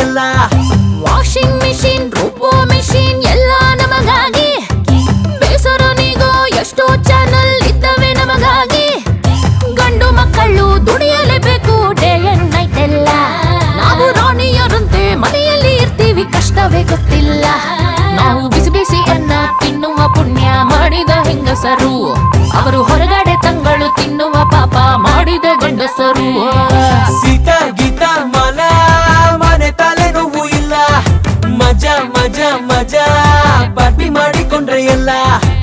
ಎಲ್ಲ washing machine ರುಬ್ಬೋ machine ಎಲ್ಲ ನಮಗಾಗಿ ಬೇಸರ ನೀಗೋ ಎಷ್ಟೋ ಚಾನಲ್ ಇದ್ದವೆ ನಮಗಾಗಿ ಗಂಡು ಮಕ್ಕಳು ದುಡಿಯಲೇಬೇಕು ಡೇ ಅಂಡ್ ನೈಟ್ ಎಲ್ಲ ನಾವು ರಾಣಿಯರಂತೆ ಮನೆಯಲ್ಲಿ ಇರ್ತೀವಿ ಕಷ್ಟವೇ ಗೊತ್ತಿಲ್ಲ ನಾವು ಬಿಸಿ ಬಿಸಿ ಅನ್ನ ತಿನ್ನುವ ಪುಣ್ಯ ಮಾಡಿದ ಹೆಂಗಸರು ಅವರು ಹೊರಗಡೆ ತಂಗಳು ತಿನ್ನುವ ಪಾಪ ಮಾಡಿದ ಗಂಡಸರು ಸೀತಾ ಗೀತಾ ಮಲ ಮನೆ ತಲೆ ನೋವು ಇಲ್ಲ ಮಜಾ ಮಜಾ ಮಜಾ ಪಾರ್ಟಿ ಮಾಡಿಕೊಂಡ್ರೆ ಎಲ್ಲ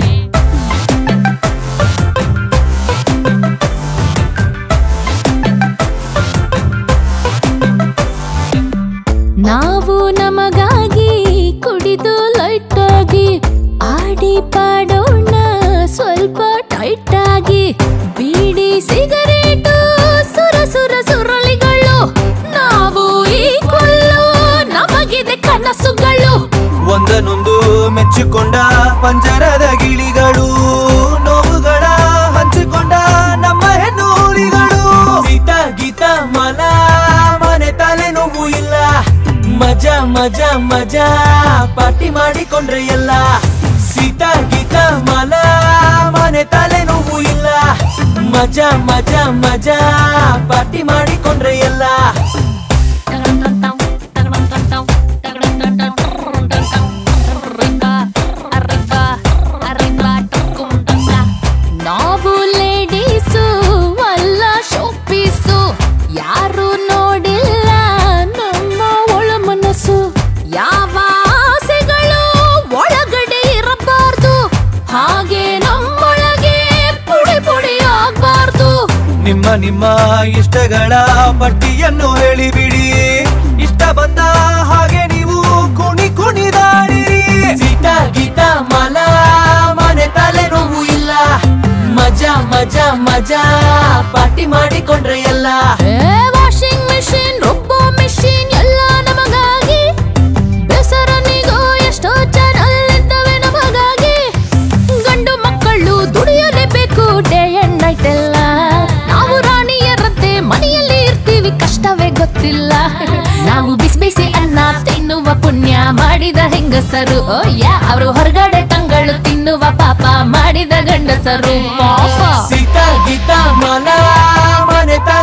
ನಾವು ನಮಗಾಗಿ ಕುಡಿದು ಲೈಟ್ ಆಗಿ ಆಡಿ ಪಾಡೋಣ ಸ್ವಲ್ಪ ಟೈಟ್ ಆಗಿ ಬೀಡಿ ಸಿಗರೇಟು ಸುರ ಸುರ ಸುರಳಿಗಳು ನಾವು ಈ ಕೊಲ್ಲು ನಮಗಿದೆ ಕನಸುಗಳು ಒಂದನೊಂದು ಮೆಚ್ಚಿಕೊಂಡ ಪಂಜರದ ಗಿಳಿಗಳು ನೋವುಗಳ ಹಂಚಿಕೊಂಡ ನಮ್ಮ ಹೆಣ್ಣೂರಿಗಳು ಸೀತಾ ಗೀತಾ ಮಲ ಮನೆ ತಲೆ ನೋವು ಇಲ್ಲ ಮಜಾ ಮಜಾ ಮಜಾ ಪಾರ್ಟಿ ಮಾಡಿಕೊಂಡ್ರೆ ಎಲ್ಲ ಸೀತಾ ಗೀತಾ ಮಲ ಮನೆ ತಲೆ ನೋವು ಇಲ್ಲ ಮಜಾ ಮಜಾ ಮಜಾ ಪಾರ್ಟಿ ಮಾಡಿಕೊಂಡ್ರೆ ಎಲ್ಲ ನಾವು ಲೇಡೀಸು ಅಲ್ಲ ಶೋಪೀಸು ಯಾರು ನೋಡಿಲ್ಲ ನಮ್ಮ ಒಳ ಮನಸ್ಸು ಯಾವ ಆಸೆಗಳು ಒಳಗಡೆ ಇರಬಾರ್ದು ಹಾಗೆ ನಮ್ಮೊಳಗೆ ಪುಡಿ ಪುಡಿ ಆಗ್ಬಾರ್ದು ನಿಮ್ಮ ನಿಮ್ಮ ಇಷ್ಟಗಳ ಪಟ್ಟಿಯನ್ನು ಹೇಳಿಬಿಡಿ ಇಷ್ಟ ಬಂದ ಹಾಗೆ ನೀವು ಕುಣಿ ಕುಣಿದಾಡಿರಿ ಸೀತಾ ಗೀತಾ ಮಲ ಮನೆ ತಲೆ ನೋವು ಇಲ್ಲ ಮಜಾ ಮಜಾ ಮಜಾ ಪಾರ್ಟಿ ಮಾಡಿಕೊಂಡ್ರೆ ಎಲ್ಲ ವಾಷಿಂಗ್ ಮಿಷಿನ್ ರುಬ್ಬೋ ಮಿಷಿನ್ ಎಲ್ಲ ನಮಗಾಗಿ ಬೇಸರ ನೀಗೋ ಎಷ್ಟೋ ಚಾನಲ್ ಇದ್ದವೆ ನಮಗಾಗಿ ಗಂಡು ಮಕ್ಕಳು ದುಡಿಯಲೇಬೇಕು ಡೇ ಅಂಡ್ ನೈಟ್ ಎಲ್ಲ ನಾವು ರಾಣಿಯರಂತೆ ಮನೆಯಲ್ಲಿ ಇರ್ತೀವಿ ಕಷ್ಟವೇ ಗೊತ್ತಿಲ್ಲ ನಾವು ಬಿಸಿ ಬಿಸಿ ಅನ್ನ ತಿನ್ನುವ ಪುಣ್ಯ ಮಾಡಿದ ಹೆಂಗಸರು ಓ ಯಾ ಅವರು ಹೊರಗಡೆ ತಂಗಳು ತಿನ್ನುವ ಪಾಪ ಮಾಡಿದ ಗಂಡಸರು ಪಾಪ ಸೀತಾ ಗೀತಾ ಮಲ ಮನೆ ತಲೆ